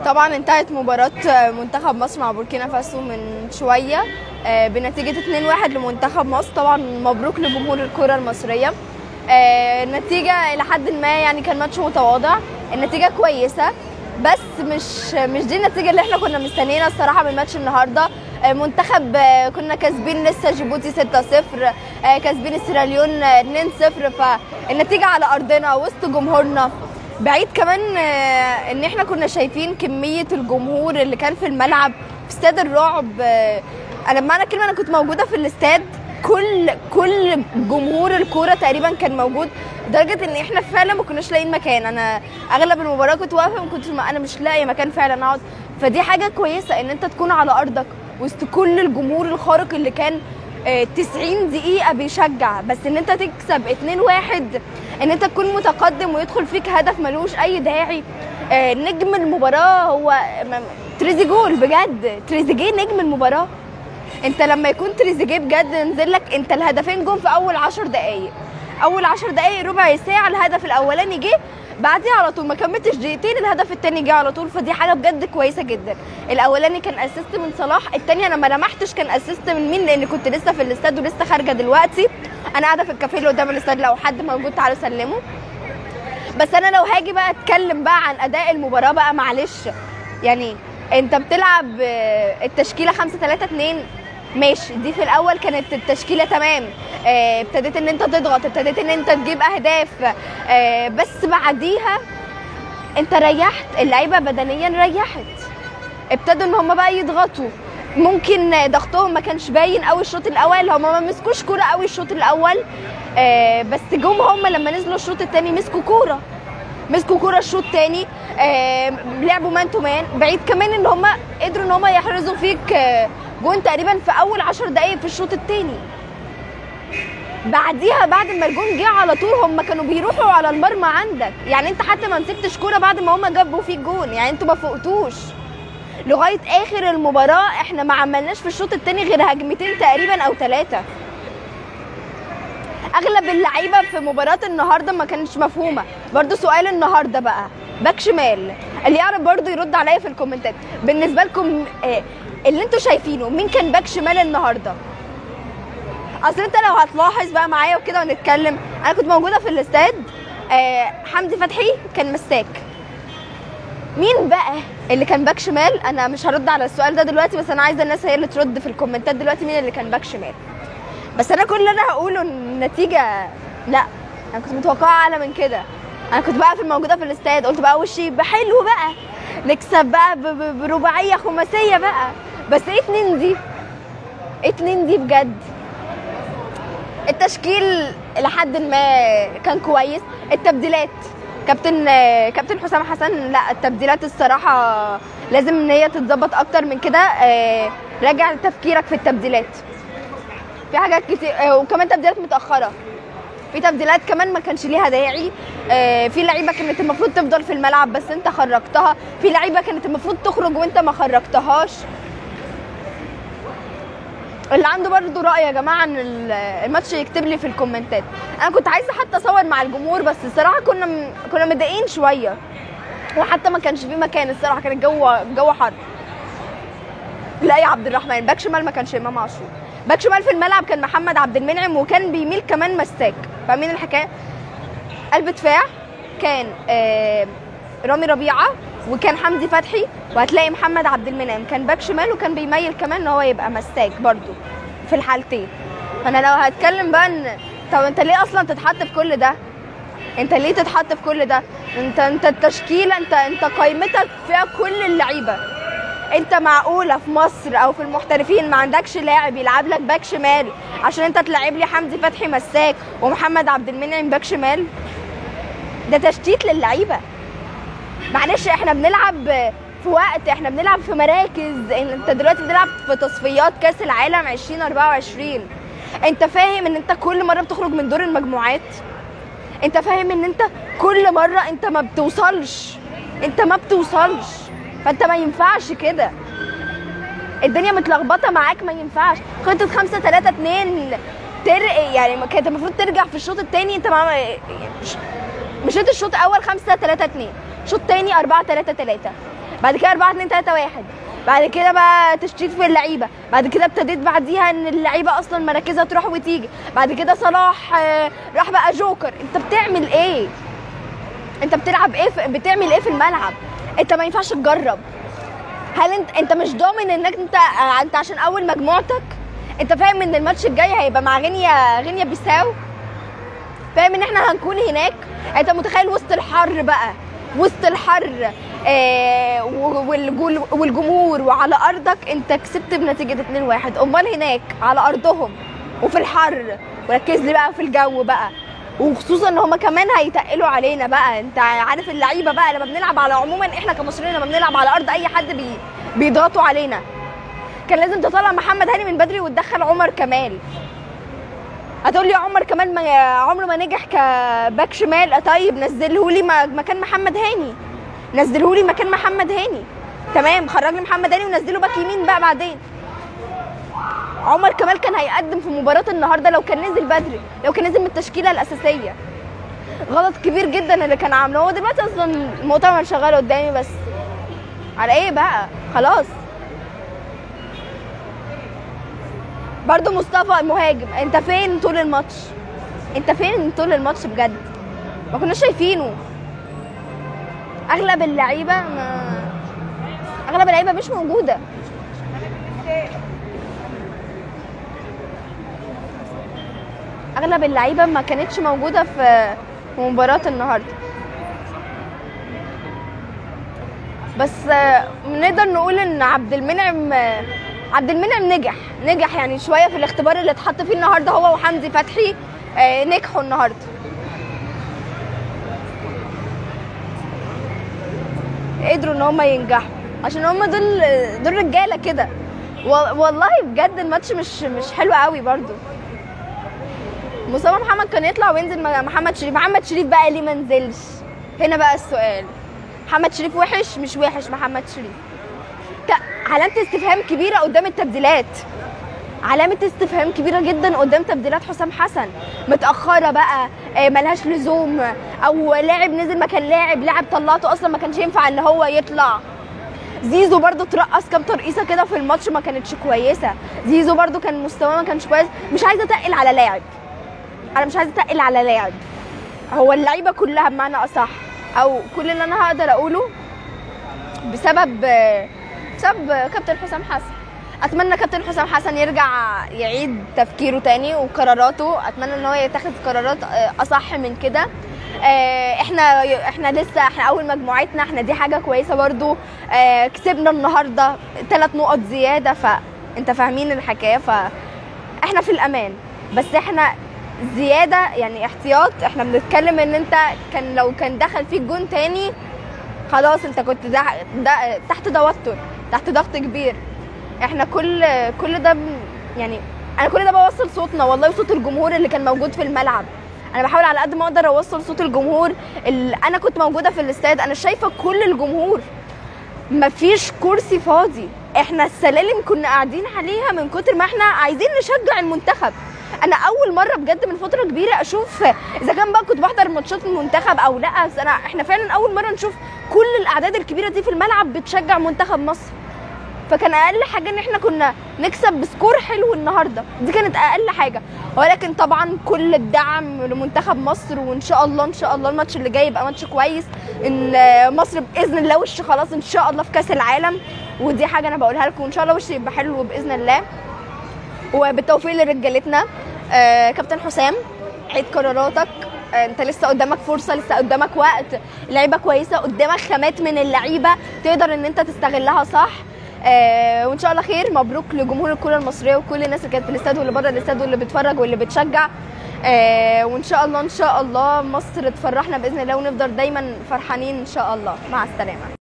طبعا انتهت مباراة منتخب مصر مع بوركينا فاسو من شوية آه، بنتيجة 2-1 لمنتخب مصر طبعا مبروك لجمهور الكرة المصرية آه، النتيجة إلى حد ما يعني كان ماتش متواضع النتيجة كويسة بس مش مش دي النتيجة اللي احنا كنا مستنيينها الصراحة من ماتش النهاردة آه، منتخب آه، كنا كاسبين لسه جيبوتي 6-0 آه، كاسبين السيراليون آه، 2-0 فالنتيجة على أرضنا وسط جمهورنا بعيد كمان آه، ان احنا كنا شايفين كميه الجمهور اللي كان في الملعب في استاد الرعب آه، انا بمعنى الكلمه انا كنت موجوده في الاستاد كل كل جمهور الكوره تقريبا كان موجود لدرجه ان احنا فعلا ما كناش لاقيين مكان انا اغلب المباراه كنت واقفه ما كنتش انا مش لاقيه مكان فعلا اقعد فدي حاجه كويسه ان انت تكون على ارضك وسط كل الجمهور الخارق اللي كان آه، 90 دقيقة بيشجع بس ان انت تكسب 2-1 ان انت تكون متقدم ويدخل فيك هدف ملوش اي داعي آه، نجم المباراة هو م- تريزيجول بجد تريزيجيه نجم المباراة انت لما يكون تريزيجيه بجد نزل لك انت الهدفين جم في اول 10 دقايق اول 10 دقايق ربع ساعة الهدف الاولاني جه بعديها على طول ما كملتش دقيقتين الهدف التاني جه على طول فدي حاجه بجد كويسه جدا الاولاني كان اسيست من صلاح التاني انا ما لمحتش كان اسيست من مين لان كنت لسه في الاستاد ولسه خارجه دلوقتي انا قاعده في الكافيه اللي قدام الاستاد لو حد موجود تعالوا سلموا بس انا لو هاجي بقى اتكلم بقى عن اداء المباراه بقى معلش يعني انت بتلعب آه، التشكيله 5 3 2 ماشي دي في الاول كانت التشكيله تمام آه، ابتديت ان انت تضغط ابتديت ان انت تجيب اهداف آه، بس بعديها انت ريحت اللعيبه بدنيا ريحت ابتدوا ان هم بقى يضغطوا ممكن ضغطهم ما كانش باين قوي الشوط الاول هم ما مسكوش كوره قوي الشوط الاول آه بس جم هم لما نزلوا الشوط الثاني مسكوا كوره مسكوا كوره الشوط الثاني آه لعبوا مان تو مان بعيد كمان ان هم قدروا ان هم يحرزوا فيك آه جون تقريبا في اول 10 دقائق في الشوط الثاني بعديها بعد ما الجون جه على طول هم كانوا بيروحوا على المرمى عندك يعني انت حتى ما مسكتش كوره بعد ما هم جابوا فيك جون يعني انتوا ما فوقتوش لغايه اخر المباراه احنا ما عملناش في الشوط الثاني غير هجمتين تقريبا او ثلاثه اغلب اللعيبه في مباراه النهارده ما كانتش مفهومه برضو سؤال النهارده بقى باك شمال اللي يعرف برضو يرد عليا في الكومنتات بالنسبه لكم آه، اللي انتوا شايفينه مين كان باك شمال النهارده اصل انت لو هتلاحظ بقى معايا وكده ونتكلم انا كنت موجوده في الاستاد آه، حمدي فتحي كان مساك مين بقى اللي كان باك شمال انا مش هرد على السؤال ده دلوقتي بس انا عايزه الناس هي اللي ترد في الكومنتات دلوقتي مين اللي كان باك شمال بس انا كل اللي انا هقوله ان النتيجه لا انا كنت متوقعه اعلى من كده انا كنت بقى في الموجوده في الاستاد قلت بقى وشي يبقى حلو بقى نكسب بقى ب- ب- برباعيه خماسيه بقى بس ايه اتنين دي ايه اتنين دي بجد التشكيل لحد ما كان كويس التبديلات كابتن كابتن حسام حسن لا التبديلات الصراحه لازم ان هي تتظبط اكتر من كده آه، راجع تفكيرك في التبديلات في حاجات كتير آه، وكمان تبديلات متاخره في تبديلات كمان ما كانش ليها داعي آه، في لعيبه كانت المفروض تفضل في الملعب بس انت خرجتها في لعيبه كانت المفروض تخرج وانت ما خرجتهاش اللي عنده برضه راي يا جماعه عن ال- الماتش يكتب لي في الكومنتات انا كنت عايزه حتى اصور مع الجمهور بس الصراحه كنا م... كنا متضايقين شويه وحتى ما كانش في مكان الصراحه كان الجو الجو حر لا يا عبد الرحمن باك شمال ما كانش امام عاشور باك شمال في الملعب كان محمد عبد المنعم وكان بيميل كمان مساك فاهمين الحكايه قلب دفاع كان آه رامي ربيعه وكان حمدي فتحي وهتلاقي محمد عبد المنعم كان باك شمال وكان بيميل كمان ان هو يبقى مساك برضو في الحالتين فانا لو هتكلم بقى ان طب انت ليه اصلا تتحط في كل ده انت ليه تتحط في كل ده انت انت التشكيله انت انت قائمتك فيها كل اللعيبه انت معقوله في مصر او في المحترفين ما عندكش لاعب يلعب لك باك شمال عشان انت تلعب لي حمدي فتحي مساك ومحمد عبد المنعم باك شمال ده تشتيت للعيبه معلش احنا بنلعب في وقت احنا بنلعب في مراكز انت دلوقتي بتلعب في تصفيات كاس العالم 2024 انت فاهم ان انت كل مره بتخرج من دور المجموعات انت فاهم ان انت كل مره انت ما بتوصلش انت ما بتوصلش فانت ما ينفعش كده الدنيا متلخبطه معاك ما ينفعش خطه 5 3 2 ترقي يعني ما كانت المفروض ترجع في الشوط الثاني انت ما مش مشيت الشوط الاول 5 3 2 شوط تاني 4 3 3 بعد كده 4 2 3 1 بعد كده بقى تشتيت في اللعيبه بعد كده ابتديت بعديها ان اللعيبه اصلا مراكزها تروح وتيجي بعد كده صلاح آه، راح بقى جوكر انت بتعمل ايه انت بتلعب ايه في بتعمل ايه في الملعب انت ما ينفعش تجرب هل انت انت مش ضامن انك انت آه، انت عشان اول مجموعتك انت فاهم ان الماتش الجاي هيبقى مع غينيا غينيا بيساو فاهم ان احنا هنكون هناك انت متخيل وسط الحر بقى وسط الحر آه والجول- والجمهور وعلى ارضك انت كسبت بنتيجه 2-1 امال هناك على ارضهم وفي الحر وركز لي بقى في الجو بقى وخصوصا ان هما كمان هيتقلوا علينا بقى انت عارف اللعيبه بقى لما بنلعب على عموما احنا كمصريين لما بنلعب على ارض اي حد بي بيضغطوا علينا كان لازم تطلع محمد هاني من بدري وتدخل عمر كمال هتقول لي عمر كمال ما عمره ما نجح كباك شمال طيب نزله لي مكان محمد هاني نزله لي مكان محمد هاني تمام خرج لي محمد هاني ونزله باك يمين بقى بعدين عمر كمال كان هيقدم في مباراة النهارده لو كان نزل بدري لو كان نزل من التشكيلة الأساسية غلط كبير جدا اللي كان عامله هو دلوقتي اصلا المؤتمر شغال قدامي بس على ايه بقى خلاص برضو مصطفى المهاجم انت فين طول الماتش انت فين طول الماتش بجد ما كناش شايفينه اغلب اللعيبه ما اغلب اللعيبه مش موجوده اغلب اللعيبه ما كانتش موجوده في في مباراه النهارده بس آه، نقدر نقول ان عبد المنعم آه، عبد المنعم نجح نجح يعني شويه في الاختبار اللي اتحط فيه النهارده هو وحمدي فتحي آه، نجحوا النهارده قدروا ان هم ينجحوا عشان هم دول دول رجاله كده و- والله بجد الماتش مش مش حلو قوي برضو مصطفى محمد كان يطلع وينزل مع محمد شريف محمد شريف بقى ليه ما نزلش هنا بقى السؤال محمد شريف وحش مش وحش محمد شريف ت- علامة استفهام كبيرة قدام التبديلات علامة استفهام كبيرة جدا قدام تبديلات حسام حسن متأخرة بقى آه، ملهاش لزوم أو لاعب نزل مكان لاعب لاعب طلعته أصلا ما كانش ينفع إن هو يطلع زيزو برضو ترقص كام ترقيصه كده في الماتش ما كانتش كويسه زيزو برضو كان مستواه ما كانش كويس مش عايزه اتقل على لاعب انا مش عايزه اتقل على لاعب هو اللعيبه كلها بمعنى اصح او كل اللي انا هقدر اقوله بسبب بسبب كابتن حسام حسن اتمنى كابتن حسام حسن يرجع يعيد تفكيره تاني وقراراته اتمنى ان هو يتخذ قرارات آه، اصح من كده آه، احنا احنا لسه احنا اول مجموعتنا احنا دي حاجه كويسه برضو آه، كسبنا النهارده ثلاث نقط زياده فانت فاهمين الحكايه فاحنا في الامان بس احنا زياده يعني احتياط احنا بنتكلم ان انت كان لو كان دخل فيك جون تاني خلاص انت كنت ده ده تحت توتر تحت ضغط كبير احنا كل كل ده ب- يعني انا كل ده بوصل صوتنا والله وصوت الجمهور اللي كان موجود في الملعب انا بحاول على قد ما اقدر اوصل صوت الجمهور اللي انا كنت موجوده في الاستاد انا شايفه كل الجمهور مفيش كرسي فاضي احنا السلالم كنا قاعدين عليها من كتر ما احنا عايزين نشجع المنتخب انا اول مره بجد من فتره كبيره اشوف اذا كان بقى كنت بحضر ماتشات المنتخب او لا بس انا احنا فعلا اول مره نشوف كل الاعداد الكبيره دي في الملعب بتشجع منتخب مصر فكان اقل حاجه ان احنا كنا نكسب بسكور حلو النهارده دي كانت اقل حاجه ولكن طبعا كل الدعم لمنتخب مصر وان شاء الله ان شاء الله الماتش اللي جاي يبقى ماتش كويس ان مصر باذن الله وش خلاص ان شاء الله في كاس العالم ودي حاجه انا بقولها لكم وان شاء الله وش يبقى حلو باذن الله وبالتوفيق لرجالتنا آه كابتن حسام عيد قراراتك آه انت لسه قدامك فرصه لسه قدامك وقت لعيبه كويسه قدامك خامات من اللعيبه تقدر ان انت تستغلها صح آه وان شاء الله خير مبروك لجمهور الكره المصريه وكل الناس اللي كانت في الاستاد واللي بره الاستاد واللي بتتفرج واللي بتشجع آه وان شاء الله ان شاء الله مصر تفرحنا باذن الله ونفضل دايما فرحانين ان شاء الله مع السلامه